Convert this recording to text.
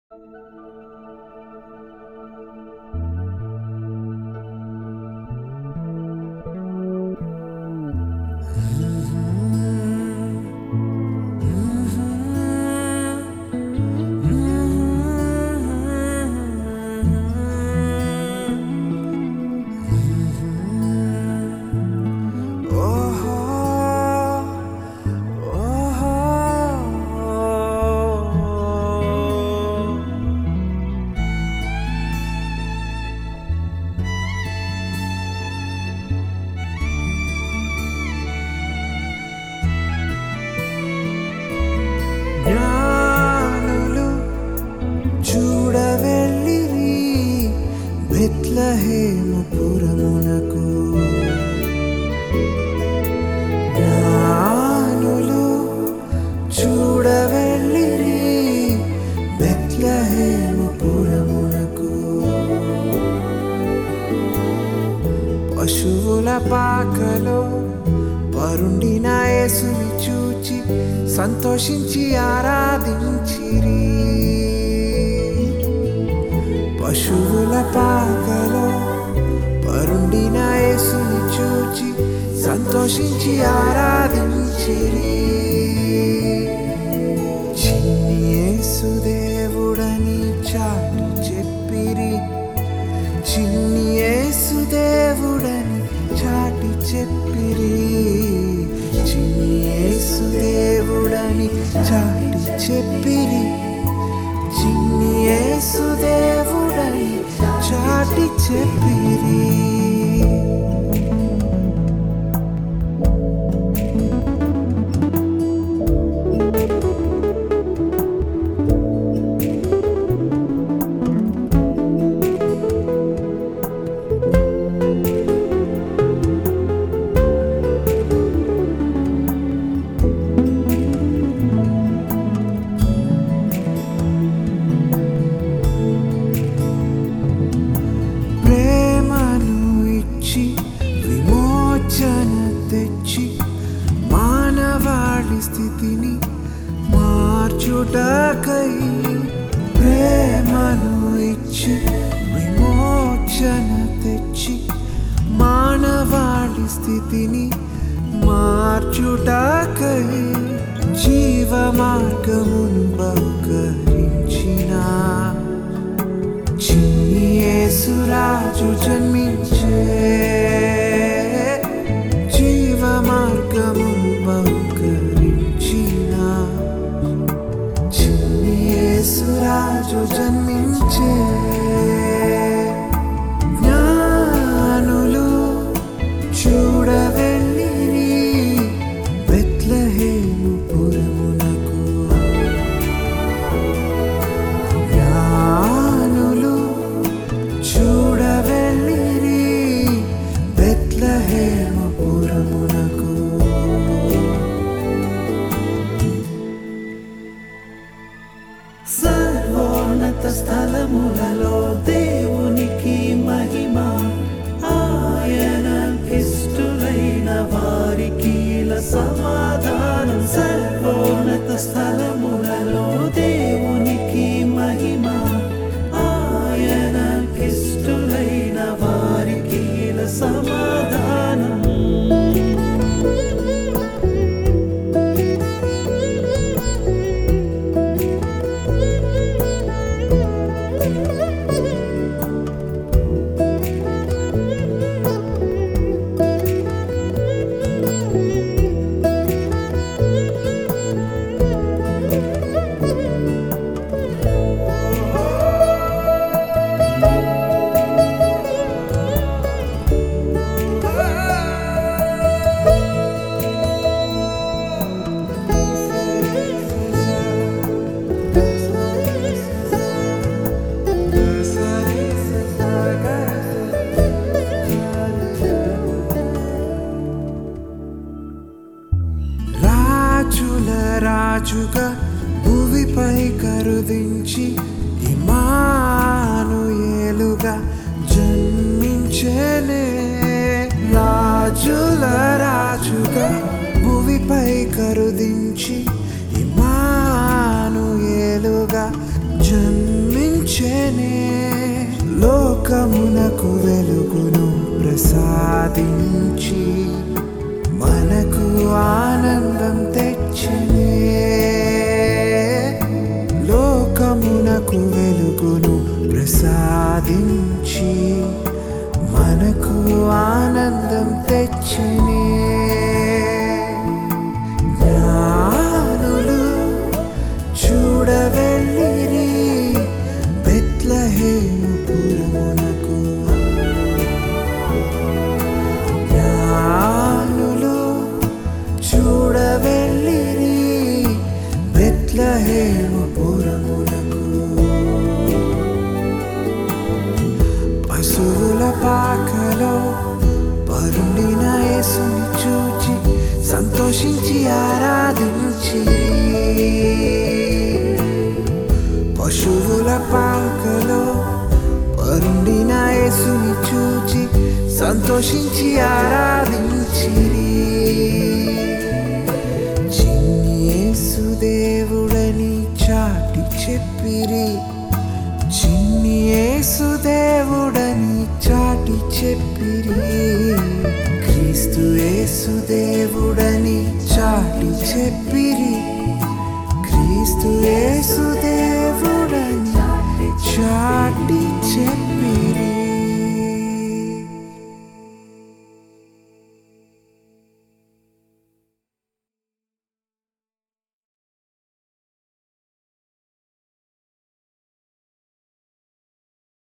జ్ఞానులు చూడవెళ్ళిరి బెత్లహేము పురమునకు జ్ఞానులు చూడవెళ్ళిరి బెత్లహేము పురమునకు పశువుల పాకలో పరుండిన యేసుని చూచి సంతోషించి ఆరాధించిరి పశువుల పాకలో పరుండిన యేసుని చూచి సంతోషించి ఆరాధించిరి చిన్ని యేసు దేవుడని చాటి చెప్పిరి చిన్ని యేసు దేవుడని చాటి చెప్పిరి చిన్ని యేసు దేవుడని చాటి చెప్పిరి చిన్ని యేసు దేవుడని చాటి చెప్పిరి ప్రేమను ఇచ్చి విమోచన తెచ్చి మానవాళి స్థితిని మార్చుటకై ప్రేమను ఇచ్చి విమోచన తెచ్చి మానవాళి స్థితిని మార్చుటకై జీవ మార్గమును బహుకరించిన చిన్ని యేసురాజు జన్మించే జీవ మార్గమును బహుకరించిన చిన్ని యేసురాజు జన్మించే జ్ఞానులు చూడవెళ్ళిరి బెత్లహేము పురమునకు జ్ఞానులు చూడవెళ్ళిరి బెత్లహేము పురమునకు సర్వోన్నత స్థలములలో దేవునికి మహిమ ఆయన ఇష్టులైన వారికి ఇలా సమాధానం సర్వోన్నత స్థలములలో దేవునికి మహిమ ఆయన ఇష్టులైన వారికి ఇలా సమాధానం రాజుల రాజుగా భువిపై కరుదించి ఇమానుయేలుగా జన్మించనే రాజుల రాజుగా భువిపై కరుదించి ఇమానుయేలుగా జన్మించనే లోకమునకు వెలుగును ప్రసాదించి మనకు ఆనందం తెచ్చనే లోకమునకు వెలుగును ప్రసాదించి మనకు ఆనందం తెచ్చనే జ్ఞానులు చూడవెళ్ళిరి బెత్లహేము పురమునకు జ్ఞానులు చూడవెళ్ళిరి బెత్లహేము పురమునకు పశువుల పాకలో పరుండిన యేసుని చూచి సంతోషించి ఆరాధించి పశువుల పాకలో పరుండిన యేసుని చూచి సంతోషించి ఆరాధించిరి చిన్ని యేసు దేవుడని చాటి చెప్పిరి చిన్ని యేసు దేవుడని చాటి చెప్పిరి క్రీస్తు యేసు దేవుడని చాటి చెప్పిరి క్రీస్తు యేసు